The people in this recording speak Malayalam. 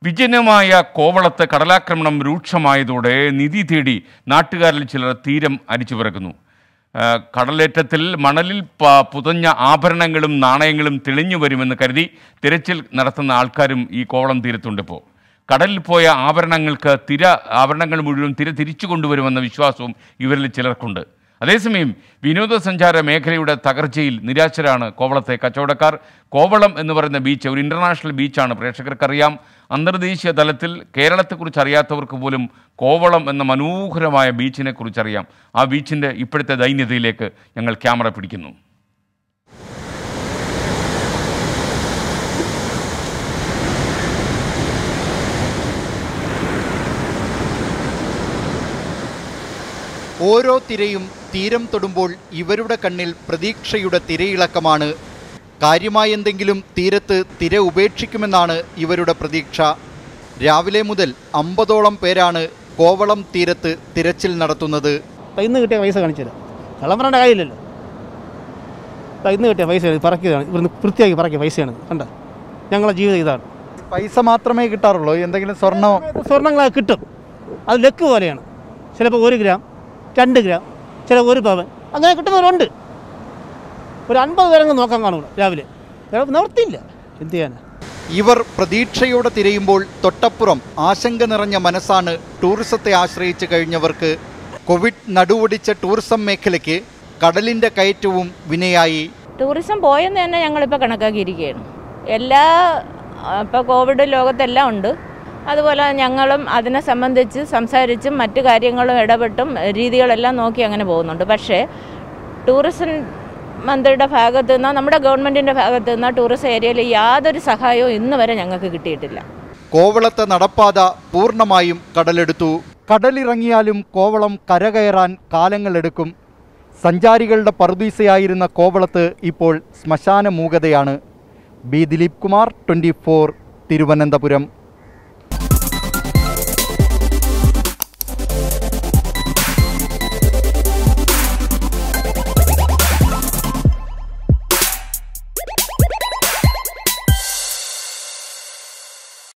വിജനമായ കോവളത്ത് കടലാക്രമണം രൂക്ഷമായതോടെ നിധി തേടി നാട്ടുകാരിൽ ചിലർ തീരം അരിച്ചു പിറക്കുന്നു ആ, കടലേറ്റത്തിൽ മണലിൽ പ- പുതഞ്ഞ ആഭരണങ്ങളും നാണയങ്ങളും തെളിഞ്ഞു വരുമെന്ന് കരുതി തിരച്ചിൽ നടത്തുന്ന ആൾക്കാരും ഈ കോവളം തീരത്തുണ്ട് ഇപ്പോൾ കടലിൽ പോയ ആഭരണങ്ങൾക്ക് തിര ആഭരണങ്ങൾ മുഴുവൻ തിര തിരിച്ചു കൊണ്ടുവരുമെന്ന വിശ്വാസവും ഇവരിൽ ചിലർക്കുണ്ട് അതേസമയം വിനോദസഞ്ചാര മേഖലയുടെ തകർച്ചയിൽ നിരാശരാണ് കോവളത്തെ കച്ചവടക്കാർ കോവളം എന്ന് പറയുന്ന ബീച്ച് ഒരു ഇൻ്റർനാഷണൽ ബീച്ചാണ് പ്രേക്ഷകർക്കറിയാം അന്തർദേശീയ തലത്തിൽ കേരളത്തെക്കുറിച്ച് അറിയാത്തവർക്ക് പോലും കോവളം എന്ന മനോഹരമായ ബീച്ചിനെ കുറിച്ചറിയാം ആ ബീച്ചിൻ്റെ ഇപ്പോഴത്തെ ദൈന്യതയിലേക്ക് ഞങ്ങൾ ക്യാമറ പിടിക്കുന്നു ഓരോ തിരയും തീരം തൊടുമ്പോൾ ഇവരുടെ കണ്ണിൽ പ്രതീക്ഷയുടെ തിരയിളക്കമാണ് കാര്യമായ എന്തെങ്കിലും തീരത്ത് തിര ഉപേക്ഷിക്കുമെന്നാണ് ഇവരുടെ പ്രതീക്ഷ രാവിലെ മുതൽ അമ്പതോളം പേരാണ് കോവളം തീരത്ത് തിരച്ചിൽ നടത്തുന്നത് അപ്പം ഇന്ന് കിട്ടിയ പൈസ കാണിച്ചില്ല കള്ളം പറയേണ്ട കാര്യമില്ലല്ലോ അപ്പം ഇന്ന് കിട്ടിയ പൈസ പറക്കിയതാണ് ഇവിടുന്ന് വൃത്തിയാക്കി പറക്കിയ പൈസയാണ് കണ്ട ഞങ്ങളെ ജീവിതം ഇതാണ് പൈസ മാത്രമേ കിട്ടാറുള്ളൂ എന്തെങ്കിലും സ്വർണം സ്വർണ്ണങ്ങൾ കിട്ടും അത് ലക്ക് പോലെയാണ് ചിലപ്പോൾ ഒരു ഗ്രാം രണ്ട് ഗ്രാം ചില ഒരു പവൻ അങ്ങനെ കിട്ടുന്നവരുണ്ട് ഒരു അൻപത് പേരങ്ങ് നോക്കാൻ കാണൂല രാവിലെ ചിലപ്പോൾ നിവർത്തിയില്ല എന്ത് ചെയ്യാനാ ഇവർ പ്രതീക്ഷയോടെ തിരയുമ്പോൾ തൊട്ടപ്പുറം ആശങ്ക നിറഞ്ഞ മനസ്സാണ് ടൂറിസത്തെ ആശ്രയിച്ച് കഴിഞ്ഞവർക്ക് കോവിഡ് നടുവൊടിച്ച ടൂറിസം മേഖലയ്ക്ക് കടലിൻ്റെ കയറ്റവും വിനയായി ടൂറിസം പോയെന്ന് തന്നെ ഞങ്ങളിപ്പോൾ കണക്കാക്കിയിരിക്കുകയാണ് എല്ലാ ഇപ്പോൾ കോവിഡ് ലോകത്തെല്ലാം ഉണ്ട് അതുപോലെ ഞങ്ങളും അതിനെ സംബന്ധിച്ച് സംസാരിച്ചും മറ്റു കാര്യങ്ങളും ഇടപെട്ടും രീതികളെല്ലാം നോക്കി അങ്ങനെ പോകുന്നുണ്ട് പക്ഷേ ടൂറിസം മന്ത്രിയുടെ ഭാഗത്തു നിന്ന് നമ്മുടെ ഗവൺമെൻറ്റിൻ്റെ ഭാഗത്തു നിന്ന് ടൂറിസം ഏരിയയിൽ യാതൊരു സഹായവും ഇന്ന് വരെ ഞങ്ങൾക്ക് കിട്ടിയിട്ടില്ല കോവളത്തെ നടപ്പാത പൂർണ്ണമായും കടലെടുത്തു കടലിറങ്ങിയാലും കോവളം കരകയറാൻ കാലങ്ങളെടുക്കും സഞ്ചാരികളുടെ പറുദീസയായിരുന്ന കോവളത്ത് ഇപ്പോൾ ശ്മശാന മൂകതയാണ് ബി ദിലീപ് കുമാർ ട്വൻറ്റി തിരുവനന്തപുരം